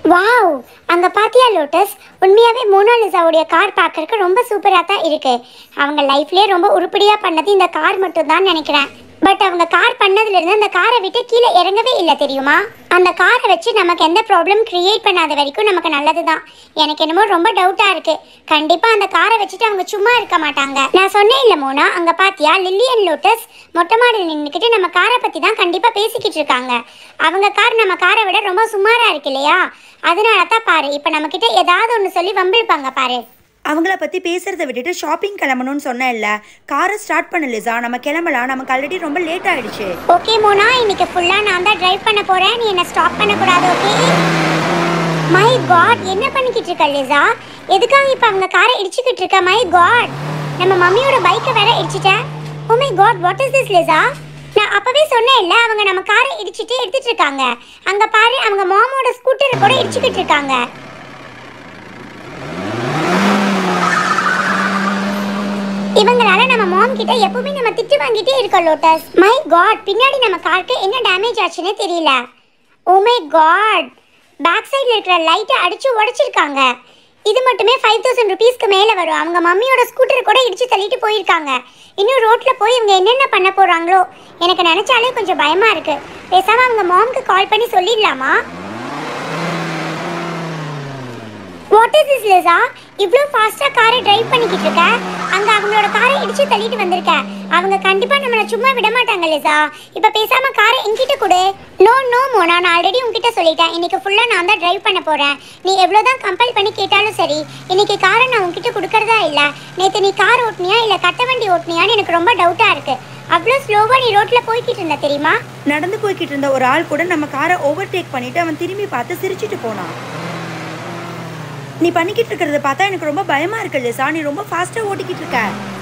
wow அங்க பாத்தியா lotus உண்மையாவே மோனாலிசாவுடைய கார் பார்க்கறதுக்கு ரொம்ப சூப்பரா தான் இருக்கு அவங்க லைஃப்லயே ரொம்ப உருப்படியா பண்ணது இந்த கார் மட்டும் தான் நினைக்கிறேன் பட் அவங்க கார் பண்ணதுல இருந்து அந்த காரை விட்டு கீழே இறங்கவே இல்லை தெரியுமா அந்த காரை வச்சு நமக்கு எந்த ப்ராப்ளம் கிரியேட் பண்ணாத வரைக்கும் நமக்கு நல்லது தான் எனக்கு என்னமோ ரொம்ப டவுட்டா இருக்கு கண்டிப்பா அந்த காரை வச்சுட்டு அவங்க சும்மா இருக்க மாட்டாங்க நான் சொன்னேன் இல்ல மோனா அங்க பாத்தியா லில்லியன் லோட்டஸ் மொட்டை மாடியில் நின்றுக்கிட்டு நம்ம காரை பத்தி தான் கண்டிப்பா பேசிக்கிட்டு இருக்காங்க அவங்க கார் நம்ம காரை விட ரொம்ப சுமாரா இருக்கு இல்லையா அதனால தான் பாரு இப்போ நம்ம கிட்ட ஏதாவது ஒன்று சொல்லி வம்பிழுப்பாங்க பாரு அவங்கள பற்றி பேசுகிறத விட்டுட்டு ஷாப்பிங் கிளம்பணும்னு சொன்னேன்ல காரை ஸ்டார்ட் பண்ண லிசா நம்ம கிளம்பலாம் நமக்கு ஆல்ரெடி ரொம்ப லேட் ஆயிடுச்சு ஓகே மோனா இன்னைக்கு ஃபுல்லா நான் தான் டிரைவ் பண்ண போறேன் நீ என்ன ஸ்டாப் பண்ண கூடாது ஓகே மை காட் என்ன பண்ணிக்கிட்டு இருக்க லிசா எதுக்காக இப்போ அவங்க காரை இடிச்சுக்கிட்டு இருக்க மை காட் நம்ம மம்மியோட பைக்கை வேற இடிச்சிட்டேன் oh my god what is this Lisa நான் அப்பவே சொன்னேன் இல்ல அவங்க நம்ம காரை இடிச்சிட்டு எடுத்துட்டு இருக்காங்க அங்க பாரு அவங்க மாமோட ஸ்கூட்டரை கூட இடிச்சுக்கிட்டு இருக்காங்க இவங்களால நம்ம மாம் கிட்ட எப்பவுமே நம்ம திட்டு வாங்கிட்டே இருக்கோம் லோட்டஸ் மை காட் பின்னாடி நம்ம காருக்கு என்ன டேமேஜ் ஆச்சுன்னே தெரியல ஓ மை காட் பேக் சைடில் இருக்கிற லைட்டை அடிச்சு உடைச்சிருக்காங்க இது மட்டுமே ஃபைவ் தௌசண்ட் ருபீஸ்க்கு மேலே வரும் அவங்க மம்மியோட ஸ்கூட்டர் கூட இடிச்சு தள்ளிட்டு போயிருக்காங்க இன்னும் ரோட்டில் போய் இவங்க என்னென்ன பண்ண போகிறாங்களோ எனக்கு நினச்சாலே கொஞ்சம் பயமாக இருக்கு பேசாமல் அவங்க மாம்க்கு கால் பண்ணி சொல்லிடலாமா வாட் இஸ் திஸ் லிசா இவ்ளோ ஃபாஸ்டா காரை டிரைவ் பண்ணிக்கிட்டு இருக்க அங்க அவங்களோட காரை இடிச்சு தள்ளிட்டு வந்திருக்க அவங்க கண்டிப்பா நம்மள சும்மா விட மாட்டாங்க லிசா இப்ப பேசாம காரை என்கிட்ட கொடு நோ நோ மோனா நான் ஆல்ரெடி உன்கிட்ட சொல்லிட்டேன் இன்னைக்கு ஃபுல்லா நான் தான் டிரைவ் பண்ண போறேன் நீ எவ்வளவுதான் கம்பல் பண்ணி கேட்டாலும் சரி இன்னைக்கு காரை நான் உன்கிட்ட கொடுக்கறதா இல்ல நேத்து நீ கார் ஓட்டுனியா இல்ல கட்ட வண்டி ஓட்டுனியான்னு எனக்கு ரொம்ப டவுட்டா இருக்கு அவ்வளோ ஸ்லோவா நீ ரோட்ல போய்கிட்டு இருந்த தெரியுமா நடந்து போய்கிட்டு இருந்த ஒரு ஆள் கூட நம்ம காரை ஓவர்டேக் பண்ணிட்டு அவன் திரும்பி பார்த்து சிரிச்சிட்டு போனான் நீ பண்ணிக்கிட்டு இருக்கிறத பார்த்தா எனக்கு ரொம்ப பயமா இருக்கு லிசா நீ ரொம்ப ஃபாஸ்டா ஓட்டிக்கிட்டு இருக்க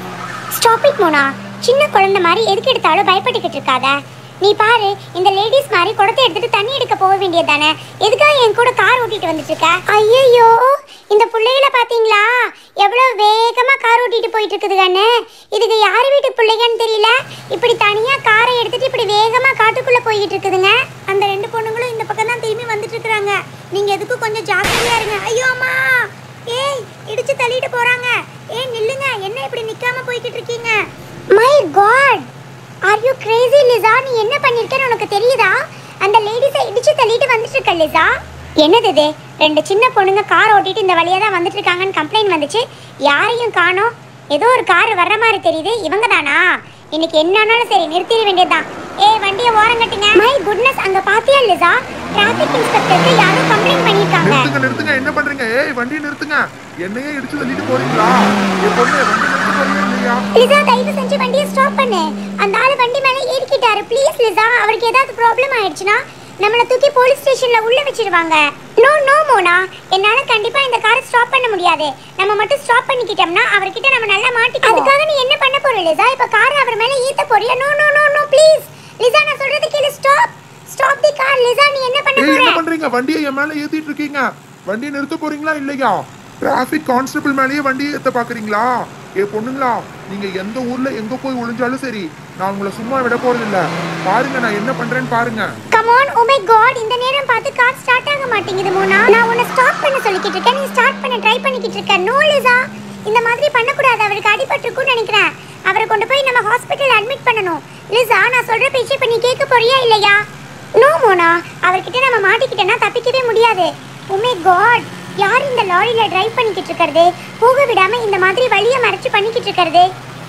ஸ்டாப் இட் மோனா சின்ன குழந்தை மாதிரி எதுக்கு எடுத்தாலும் பயப்பட்டுக்கிட்டு இருக்காத நீ பாரு இந்த லேடிஸ் மாதிரி குடத்தை எடுத்துட்டு தண்ணி எடுக்க போக வேண்டியது தானே எதுக்காக என் கூட கார் ஓட்டிட்டு வந்துட்டு இருக்க ஐயோ இந்த பிள்ளைகளை பாத்தீங்களா எவ்வளவு வேகமா கார் ஓட்டிட்டு போயிட்டு இருக்குது கண்ணு இதுக்கு யார் வீட்டு பிள்ளைங்கன்னு தெரியல இப்படி தனியா காரை எடுத்துட்டு இப்படி வேகமா காட்டுக்குள்ள போய்கிட்டு இருக்குதுங்க அந்த ரெண்டு பொண்ணுங்களும் இந்த பக்கம் தான் திரும்பி வந்துட்டு இருக்காங்க நீங்க எதுக்கும் கொஞ்சம் ஜாக்கிரதையா இருங்க ஐயோ அம்மா ஏய் இடிச்சு தள்ளிட்டு போறாங்க ஏய் நில்லுங்க என்ன இப்படி நிக்காம போய்கிட்டு இருக்கீங்க my god are you crazy Lisa நீ என்ன பண்ணிருக்கன்னு உனக்கு தெரியுதா அந்த லேடிஸை இடிச்சு தள்ளிட்டு வந்துட்டு இருக்க லிசா என்னது இது ரெண்டு சின்ன பொண்ணுங்க கார் ஓட்டிட்டு இந்த வழியா தான் வந்துட்டு இருக்காங்கன்னு கம்ப்ளைண்ட் வந்துச்சு யாரையும் காணோம் ஏதோ ஒரு கார் வர்ற மாதிரி தெரியுது இவங்க தானா இன்னைக்கு என்னன்னாலும் சரி நிறுத்திட வேண்டியதுதான் ஏய் வண்டியை ஓரம் கட்டுங்க மை குட்னஸ் அங்க பாத்தியா லிசா டிராஃபிக் இன்ஸ்பெக்டருக்கு யாரோ கம்ப்ளைண்ட் பண்ணிருக்காங்க நிறுத்துங்க நிறுத்துங்க என்ன பண்றீங்க ஏய் வண்டியை நிறுத்துங்க என்னையே இடிச்சு தள்ளிட்டு போறீங்களா என் பொண்ணு வண்டி நிறுத்த போறீங்க இல்லையா லிசா தயவு செஞ்சு வண்டியை ஸ்டாப் பண்ணு அந்த ஆளு வண்டி மேல ஏறிக்கிட்டாரு ப்ளீஸ் லிசா அவருக்கு ஏதாவது ப்ராப்ளம் ஆயிடுச்சுன்னா நம்மளை தூக்கி போலீஸ் ஸ்டேஷன்ல உள்ள வச்சிருவாங்க நோ நோ மோனா என்னால கண்டிப்பா இந்த காரை ஸ்டாப் பண்ண முடியாது நம்ம மட்டும் ஸ்டாப் பண்ணிக்கிட்டோம்னா அவர்கிட்ட நம்ம நல்லா மாட்டிக்குவோம் அதுக்காக நீ என்ன பண்ண போற லிசா இப்ப காரை அவர் மேல ஈத்த போறியா no no no no please Lisa நான் சொல்றது கேளு stop stop the car Lisa நீ என்ன பண்ண ஏய் போற என்ன பண்றீங்க வண்டியை என் மேல ஏத்திட்டு இருக்கீங்க வண்டியை நிறுத்த போறீங்களா இல்லையா டிராஃபிக் கான்ஸ்டபிள் மேலேயே வண்டியை ஏத்த பாக்குறீங்களா ஏ பொண்ணுங்களா நீங்க எந்த ஊர்ல எங்க போய் ஒளிஞ்சாலும் சரி நான் உங்களை சும்மா விட போறது இல்ல பாருங்க நான் என்ன பண்றேன்னு பாருங்க come on oh my god இந்த நேரம் பார்த்து கார் ஸ்டார்ட் ஆக மாட்டேங்குது மோனா நான் உன்னை ஸ்டாப் பண்ண சொல்லிக்கிட்டு இருக்கேன் நீ ஸ்டார்ட் பண்ண ட்ரை பண்ணிக்கிட்டு இருக்க நோ லிசா இந்த மாதிரி பண்ணக்கூடாது அவருக்கு அடிபட்டிருக்கும்னு நினைக்கிறேன் அவரை கொண்டு போய் நம்ம ஹாஸ்பிட்டல் அட்மிட் பண்ணணும் லிசா நான் சொல்ற பேச்சு இப்ப நீ கேட்க போறியா இல்லையா நோ மோனா அவர்கிட்ட நம்ம மாட்டிக்கிட்டேன்னா தப்பிக்கவே முடியாது ஓ மை காட் யார் இந்த லாரியில டிரைவ் பண்ணிக்கிட்டு இருக்கிறது போக விடாம இந்த மாதிரி வழியை மறைச்சு பண்ணிக்கிட்டு இருக்கிறது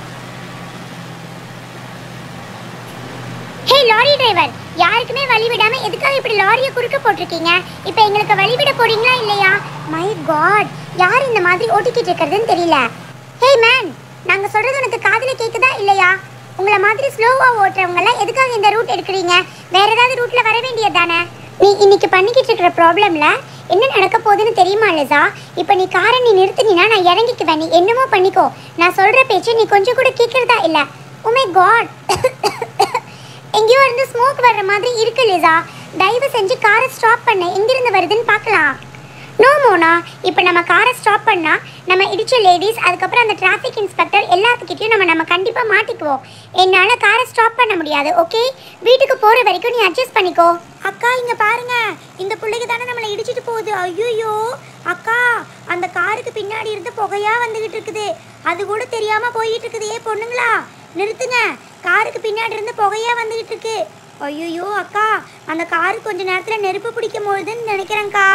ஹே லாரி டிரைவர் யாருக்குமே வழி விடாம எதுக்காக இப்படி லாரியை குறுக்க போட்டிருக்கீங்க இப்போ எங்களுக்கு வழி விட போறீங்களா இல்லையா மை காட் யார் இந்த மாதிரி ஓட்டிக்கிட்டு இருக்கிறதுன்னு தெரியல ஹே மேன் நாங்க சொல்றது உனக்கு காதுல கேக்குதா இல்லையா உங்களை மாதிரி ஸ்லோவா ஓட்டுறவங்க எல்லாம் எதுக்காக இந்த ரூட் எடுக்கிறீங்க வேற ஏதாவது ரூட்ல வர வேண்டியது தானே நீ இன்னைக்கு பண்ணிக்கிட்டு இருக்கிற ப்ராப்ளம்ல என்ன நடக்க போகுதுன்னு தெரியுமா லிசா இப்போ நீ காரை நீ நிறுத்தினா நான் இறங்கிக்குவேன் நீ என்னமோ பண்ணிக்கோ நான் சொல்ற பேச்சு நீ கொஞ்சம் கூட கேட்கறதா இல்ல உமே காட் எங்கேயோ இருந்து ஸ்மோக் வர்ற மாதிரி இருக்கு லிசா தயவு செஞ்சு காரை ஸ்டாப் பண்ணு எங்கிருந்து வருதுன்னு பார்க்கலாம் நோ மோனா இப்போ நம்ம காரை ஸ்டாப் பண்ணா நம்ம இடிச்ச லேடிஸ் அதுக்கப்புறம் அந்த டிராஃபிக் இன்ஸ்பெக்டர் எல்லாத்துக்கிட்டையும் நம்ம நம்ம கண்டிப்பாக மாட்டிக்குவோம் என்னால் காரை ஸ்டாப் பண்ண முடியாது ஓகே வீட்டுக்கு போகிற வரைக்கும் நீ அட்ஜஸ்ட் பண்ணிக்கோ அக்கா இங்க பாருங்க இந்த பிள்ளைக்கு தானே நம்மளை இடிச்சிட்டு போகுது ஐயோ அக்கா அந்த காருக்கு பின்னாடி இருந்து புகையா வந்துகிட்டு இருக்குது அது கூட தெரியாம போயிட்டு இருக்குது ஏ பொண்ணுங்களா நிறுத்துங்க காருக்கு பின்னாடி இருந்து புகையா வந்துகிட்டு இருக்கு ஐயோ அக்கா அந்த காரு கொஞ்ச நேரத்துல நெருப்பு பிடிக்கும் போகுதுன்னு நினைக்கிறேன்க்கா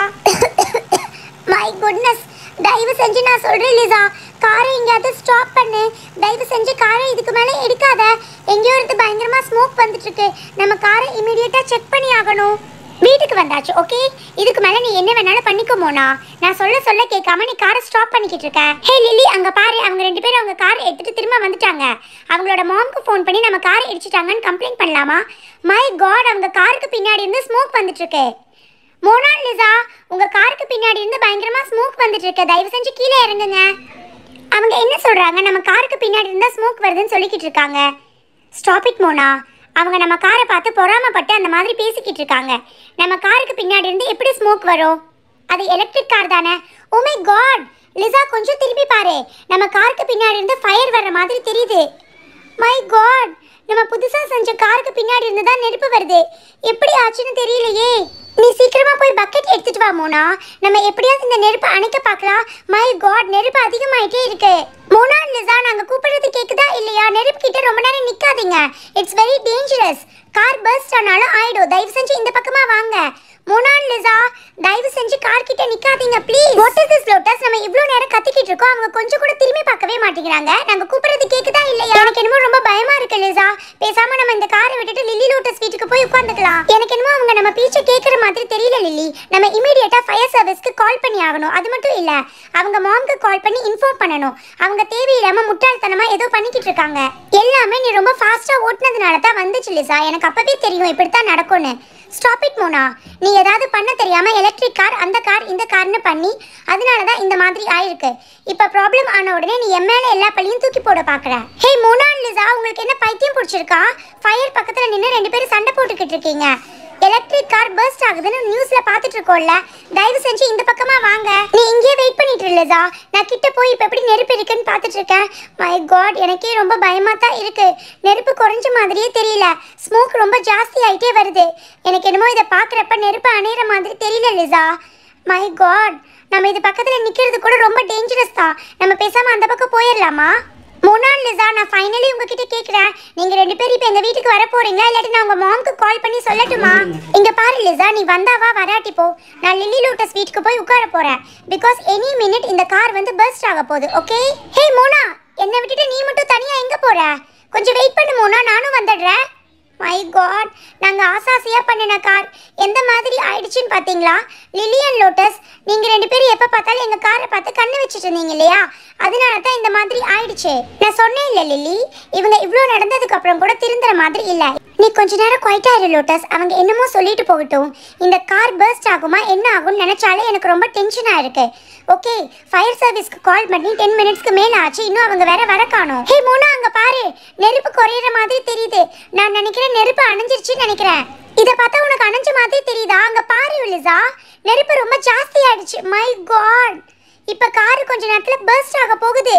மை குட்னஸ் தயவு செஞ்சு நான் சொல்கிறேன் லிசா காரை எங்கேயாவது ஸ்டாப் பண்ணு தயவு செஞ்சு காரை இதுக்கு மேலே எடுக்காத எங்கேயோ இருந்து பயங்கரமாக ஸ்மோக் வந்துட்டு இருக்கு நம்ம காரை இமீடியட்டாக செக் பண்ணி ஆகணும் வீட்டுக்கு வந்தாச்சு ஓகே இதுக்கு மேலே நீ என்ன வேணாலும் பண்ணிக்கோ மோனா நான் சொல்ல சொல்ல கேட்காம நீ காரை ஸ்டாப் பண்ணிக்கிட்டு இருக்க ஹே லில்லி அங்கே பாரு அவங்க ரெண்டு பேரும் அவங்க காரை எடுத்துட்டு திரும்ப வந்துட்டாங்க அவங்களோட மாம்க்கு ஃபோன் பண்ணி நம்ம காரை இடிச்சிட்டாங்கன்னு கம்ப்ளைண்ட் பண்ணலாமா மை காட் அவங்க காருக்கு பின்னாடி இருந்து ஸ்மோக் வந்துட்டு இருக்கு மோனா லிசா உங்க காருக்கு பின்னாடி இருந்து பயங்கரமா ஸ்மோக் வந்துட்டு இருக்கு தயவு செஞ்சு கீழே இறங்குங்க அவங்க என்ன சொல்றாங்க நம்ம காருக்கு பின்னாடி இருந்தா ஸ்மோக் வருதுன்னு சொல்லிக்கிட்டு இருக்காங்க ஸ்டாப் இட் மோனா அவங்க நம்ம காரை பார்த்து பொறாமப்பட்டு அந்த மாதிரி பேசிக்கிட்டு இருக்காங்க நம்ம காருக்கு பின்னாடி இருந்து எப்படி ஸ்மோக் வரும் அது எலக்ட்ரிக் கார் தானே ஓ மை காட் லிசா கொஞ்சம் திரும்பி பாரு நம்ம காருக்கு பின்னாடி இருந்து ஃபயர் வர்ற மாதிரி தெரியுது மை காட் நம்ம புதுசா செஞ்ச காருக்கு பின்னாடி இருந்து தான் நெருப்பு வருது எப்படி ஆச்சுன்னு தெரியலையே நீ சீக்கிரமா போய் பக்கெட் எடுத்துட்டு வா மோனா நம்ம எப்படியாவது இந்த நெருப்பை அணைக்க பார்க்கலாம் மை காட் நெருப்பு அதிகமாயிட்டே இருக்கு மோனா லிசா நாங்க கூப்பிடுறது கேக்குதா இல்லையா நெருப்பு கிட்ட ரொம்ப நேரம் நிக்காதீங்க it's very dangerous car burst ஆனாலும் ஆயிடும் தயவு செஞ்சு இந்த பக்கமா வாங்க மோனான் லிசா தயவு செஞ்சு கார் கிட்ட நிக்காதீங்க please what is this lotus நம்ம இவ்ளோ நேரம் கத்திக்கிட்டு இருக்கோம் அவங்க கொஞ்சம் கூட திரும்பி பார்க்கவே மாட்டேங்கிறாங்க நாங்க கூப்பிடுறது கேக்குதா இல்லையா எனக்கு என்னமோ ரொம்ப பயமா இருக்கு லிசா பேசாம நம்ம இந்த காரை விட்டுட்டு லில்லி லோட்டஸ் வீட்டுக்கு போய் உட்காந்துக்கலாம் எனக்கு என்னமோ அவங்க நம்ம பீச்சை கேக்குற மாதிரி தெரியல லில்லி நம்ம இமீடியட்டா ஃபயர் சர்வீஸ்க்கு கால் பண்ணி ஆகணும் அது மட்டும் இல்ல அவங்க மாம்க்கு கால் பண்ணி இன்ஃபார்ம் பண்ணணும் அவங்க தேவையில்லாம முட்டாள்தனமா ஏதோ பண்ணிக்கிட்டு இருக்காங்க எல்லாமே நீ ரொம்ப ஃபாஸ்டா ஓட்டுனதுனால தான் வந்துச்சு லிசா எனக்கு அப்பவே தெரியும் இப்படித்தான் நடக்கும்னு ஸ்டாப் இட் மோனா நீ ஏதாவது பண்ண தெரியாம எலக்ட்ரிக் கார் அந்த கார் இந்த கார்னு பண்ணி அதனால தான் இந்த மாதிரி ஆயிருக்கு இப்போ ப்ராப்ளம் ஆன உடனே நீ என் மேல எல்லா பழியும் தூக்கி போட பாக்குற ஹே மோனா லிசா உங்களுக்கு என்ன பைத்தியம் பிடிச்சிருக்கா ஃபயர் பக்கத்துல நின்று ரெண்டு பேரும் சண்டை போட்டுக்கிட்டு இருக்கீங்க எலக்ட்ரிக் கார் பர்ஸ்ட் ஆகுதுன்னு நியூஸ்ல பாத்துட்டு இருக்கோம்ல தயவு செஞ்சு இந்த பக்கமா வாங்க நீ இங்கேயே வெயிட் பண்ணிட்டு இரு, லிசா நான் கிட்ட போய் இப்ப எப்படி நெருப்பு இருக்குன்னு பாத்துட்டு இருக்கேன் மை காட் எனக்கே ரொம்ப பயமா தான் இருக்கு நெருப்பு குறைஞ்ச மாதிரியே தெரியல ஸ்மோக் ரொம்ப ஜாஸ்தி ஆயிட்டே வருது எனக்கு என்னமோ இதை பாக்குறப்ப நெருப்பு அணையிற மாதிரி தெரியல லிசா மை காட் நம்ம இது பக்கத்துல நிக்கிறது கூட ரொம்ப டேஞ்சரஸ் தான் நம்ம பேசாம அந்த பக்கம் போயிடலாமா மோனான் லிசா நான் ஃபைனலி உங்ககிட்ட கேக்குறேன் நீங்க ரெண்டு பேரும் இப்போ எங்க வீட்டுக்கு வர போறீங்களா இல்லாட்டி நான் உங்க மாம்க்கு கால் பண்ணி சொல்லட்டுமா இங்க பாரு லிசா நீ வந்தாவா வராட்டி போ நான் லில்லி லோட்டஸ் வீட்டுக்கு போய் உட்கார போறேன் பிகாஸ் எனி மினிட் இந்த கார் வந்து பர்ஸ்ட் ஆக போகுது ஓகே ஹே மோனா என்னை விட்டுட்டு நீ மட்டும் தனியா எங்க போற கொஞ்சம் வெயிட் பண்ணு மோனா நானும் வந்துடுறேன் மை காட் நாங்கள் ஆசாசியாக பண்ணின கார் எந்த மாதிரி ஆயிடுச்சுன்னு பார்த்தீங்களா லிலியன் லோட்டஸ் நீங்கள் ரெண்டு பேரும் எப்போ பார்த்தாலும் எங்கள் காரை பார்த்து கண்ணு வச்சுட்டு இருந்தீங்க இல்லையா அதனால தான் இந்த மாதிரி ஆயிடுச்சு நான் சொன்னேன் இல்லை லில்லி இவங்க இவ்வளோ நடந்ததுக்கு அப்புறம் கூட திருந்துற மாதிரி இல்லை நீ கொஞ்ச நேரம் குவைட்டா இரு லோட்டஸ் அவங்க என்னமோ சொல்லிட்டு போகட்டும் இந்த கார் பர்ஸ்ட் ஆகுமா என்ன ஆகும்னு நினைச்சாலே எனக்கு ரொம்ப டென்ஷனாக இருக்கு ஓகே ஃபயர் சர்வீஸ்க்கு கால் பண்ணி டென் மினிட்ஸ்க்கு மேல ஆச்சு இன்னும் அவங்க வேற வர காணோம் ஹே மோனா அங்க பாரு நெருப்பு குறையிற மாதிரி தெரியுது நான் நினைக்கிறேன் நெருப்பு அணைஞ்சிருச்சுன்னு நினைக்கிறேன் இத பார்த்தா உனக்கு அணைஞ்ச மாதிரி தெரியுதா அங்க பாரு லிசா நெருப்பு ரொம்ப ஜாஸ்தி ஆயிடுச்சு மை காட் இப்ப கார் கொஞ்ச நேரத்துல பர்ஸ்ட் ஆக போகுது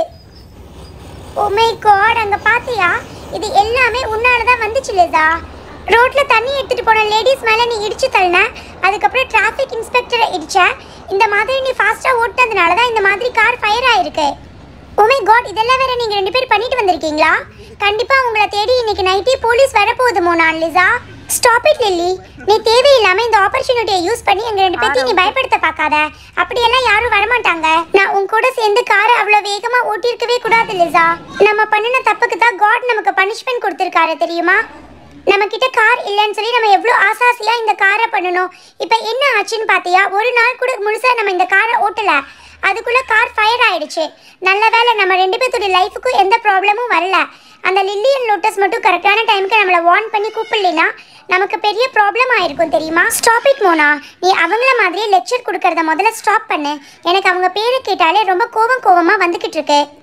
ஓ மை காட் அங்க பாத்தியா இது எல்லாமே உன்னால தான் வந்துச்சு லிசா ரோட்ல தண்ணி எடுத்துட்டு போன லேடிஸ் மேல நீ இடிச்சு தள்ளின அதுக்கப்புறம் டிராஃபிக் இன்ஸ்பெக்டரை இடிச்ச இந்த மாதிரி நீ ஃபாஸ்டா ஓட்டுனதுனால தான் இந்த மாதிரி கார் ஃபயர் ஆயிருக்கு ஓ மை காட் இதெல்லாம் வேற நீங்க ரெண்டு பேர் பண்ணிட்டு வந்திருக்கீங்களா கண்டிப்பா உங்களை தேடி இன்னைக்கு நைட்டே போலீஸ் வரப்போகுது Mona Lisa stop it Lilly நீ தேவையில்லாம இந்த ஆப்பர்ச்சுனிட்டியை யூஸ் பண்ணி எங்க ரெண்டு பேத்தையும் நீ பயப்படுத்த பார்க்காத அப்படியெல்லாம் யாரும் வரமாட்டாங்க நான் உன் கூட சேர்ந்து காரை அவ்வளவு வேகமா ஓட்டியிருக்கவே கூடாது லிசா நம்ம பண்ணின தப்புக்கு தான் காட் நமக்கு பனிஷ்மெண்ட் கொடுத்திருக்காரு தெரியுமா நம்ம கிட்ட கார் இல்லைன்னு சொல்லி நம்ம எவ்வளோ ஆசாசியா இந்த காரை பண்ணணும் இப்போ என்ன ஆச்சுன்னு பார்த்தியா ஒரு நாள் கூட முழுசா நம்ம இந்த காரை ஓட்டல அதுக்குள்ள கார் ஃபயர் ஆயிடுச்சு நல்ல வேளை நம்ம ரெண்டு பேர்த்துடைய லைஃபுக்கும் எந்த ப்ராப்ளமும் வரல அந்த லில்லியன் லோட்டஸ் மட்டும் கரெக்டான டைமுக்கு நம்மளை வார்ன் பண்ணி கூப்பிடலைன்னா நமக்கு பெரிய ப்ராப்ளம் ஆயிருக்கும் தெரியுமா ஸ்டாப் இட் மோனா நீ அவங்கள மாதிரியே லெக்சர் கொடுக்கறத முதல்ல ஸ்டாப் பண்ணு எனக்கு அவங்க பேரை கேட்டாலே ரொம்ப கோவம் கோவமா வந்துகிட்டு இருக்கு